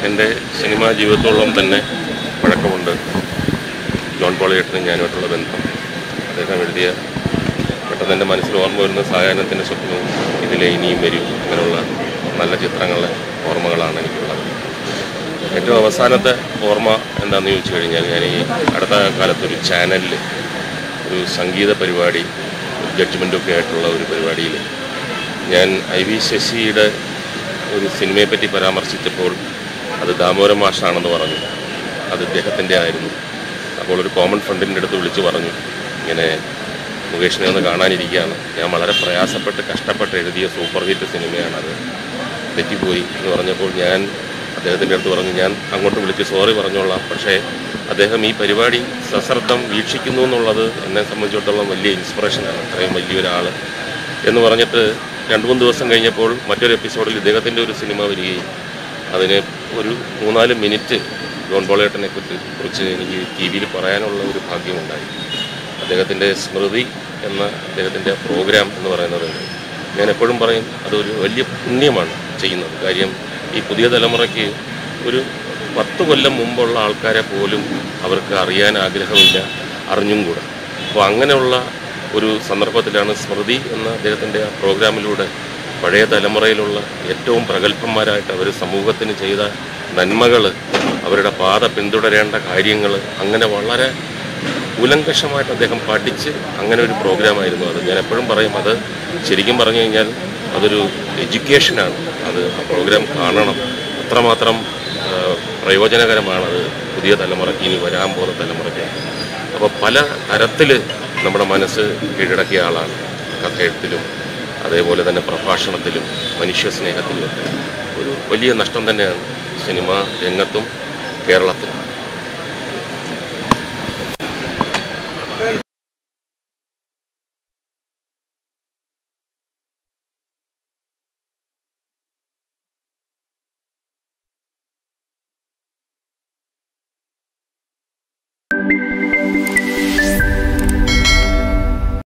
എൻ്റെ സിനിമാ ജീവിതത്തോളം തന്നെ പഴക്കമുണ്ട് ജോൺ പോളിയേട്ടനും ഞാനുമായിട്ടുള്ള ബന്ധം അദ്ദേഹം എഴുതിയ പെട്ടെന്ന് എൻ്റെ മനസ്സിൽ ഓർമ്മ വരുന്ന സായാഹ്നത്തിൻ്റെ സ്വപ്നവും ഇതിലെ ഇനിയും വരും അങ്ങനെയുള്ള നല്ല ചിത്രങ്ങളുടെ ഓർമ്മകളാണ് എനിക്കുള്ളത് ഏറ്റവും അവസാനത്തെ ഓർമ്മ എന്താണെന്ന് ചോദിച്ചു കഴിഞ്ഞാൽ ഞാൻ ഈ അടുത്ത കാലത്തൊരു ചാനലിൽ ഒരു സംഗീത പരിപാടി ജഡ്ജ്മെൻ്റൊക്കെ ആയിട്ടുള്ള ഒരു പരിപാടിയിൽ ഞാൻ ഐ വി ശശിയുടെ ഒരു സിനിമയെ പറ്റി പരാമർശിച്ചപ്പോൾ അത് ദാമോദരൻ മാഷാണെന്ന് പറഞ്ഞു അത് ഇദ്ദേഹത്തിൻ്റെ ആയിരുന്നു അപ്പോൾ ഒരു കോമൺ ഫ്രണ്ടിൻ്റെ അടുത്ത് വിളിച്ചു പറഞ്ഞു ഇങ്ങനെ മുകേഷിനെ ഒന്ന് കാണാനിരിക്കുകയാണ് ഞാൻ വളരെ പ്രയാസപ്പെട്ട് കഷ്ടപ്പെട്ട് എഴുതിയ സൂപ്പർ ഹിറ്റ് സിനിമയാണത് തെറ്റിപ്പോയി എന്ന് പറഞ്ഞപ്പോൾ ഞാൻ അദ്ദേഹത്തിൻ്റെ അടുത്ത് പറഞ്ഞു ഞാൻ അങ്ങോട്ട് വിളിച്ച് സോറി പറഞ്ഞോളാം പക്ഷേ അദ്ദേഹം ഈ പരിപാടി സശ്രദ്ധം വീക്ഷിക്കുന്നു എന്നുള്ളത് എന്നെ സംബന്ധിച്ചിടത്തോളം വലിയ ഇൻസ്പിറേഷനാണ് അത്രയും വലിയൊരാൾ എന്ന് പറഞ്ഞിട്ട് രണ്ട് മൂന്ന് ദിവസം കഴിഞ്ഞപ്പോൾ മറ്റൊരു എപ്പിസോഡിൽ ഇദ്ദേഹത്തിൻ്റെ ഒരു സിനിമ വരികയും അതിന് ഒരു മൂന്നാല് മിനിറ്റ് ജോൺ ബോളേട്ടനെ കുറിച്ച് കുറിച്ച് എനിക്ക് ടി വിയിൽ പറയാനുള്ള ഒരു ഭാഗ്യമുണ്ടായി അദ്ദേഹത്തിൻ്റെ സ്മൃതി എന്ന അദ്ദേഹത്തിൻ്റെ പ്രോഗ്രാം എന്ന് പറയുന്നത് ഞാൻ എപ്പോഴും പറയും അതൊരു വലിയ പുണ്യമാണ് ചെയ്യുന്നത് കാര്യം ഈ പുതിയ തലമുറയ്ക്ക് ഒരു പത്ത് കൊല്ലം മുമ്പുള്ള ആൾക്കാരെ പോലും അവർക്ക് അറിയാൻ ആഗ്രഹമില്ല അറിഞ്ഞും കൂടെ അപ്പോൾ അങ്ങനെയുള്ള ഒരു സന്ദർഭത്തിലാണ് സ്മൃതി എന്ന അദ്ദേഹത്തിൻ്റെ ആ പ്രോഗ്രാമിലൂടെ പഴയ തലമുറയിലുള്ള ഏറ്റവും പ്രഗത്ഭന്മാരായിട്ട് അവർ സമൂഹത്തിന് ചെയ്ത നന്മകൾ അവരുടെ പാത പിന്തുടരേണ്ട കാര്യങ്ങൾ അങ്ങനെ വളരെ കൂലങ്കഷമായിട്ട് അദ്ദേഹം പഠിച്ച് അങ്ങനെ ഒരു പ്രോഗ്രാമായിരുന്നു അത് ഞാൻ എപ്പോഴും പറയും അത് ശരിക്കും പറഞ്ഞു കഴിഞ്ഞാൽ അതൊരു എഡ്യൂക്കേഷനാണ് അത് ആ പ്രോഗ്രാം കാണണം അത്രമാത്രം ആ, പ്രയോജനകരമാണത് പുതിയ തലമുറയ്ക്ക് ഇനി വരാൻ പോകുന്ന തലമുറയ്ക്ക് അപ്പോൾ പല തരത്തിൽ നമ്മുടെ മനസ്സ് കീഴടക്കിയ ആളാണ് കഥയെഴുത്തിലും അതേപോലെ തന്നെ പ്രഭാഷണത്തിലും മനുഷ്യ സ്നേഹത്തിലും ഒക്കെ ഒരു വലിയ നഷ്ടം തന്നെയാണ് സിനിമ രംഗത്തും കേരളത്തിലും Thank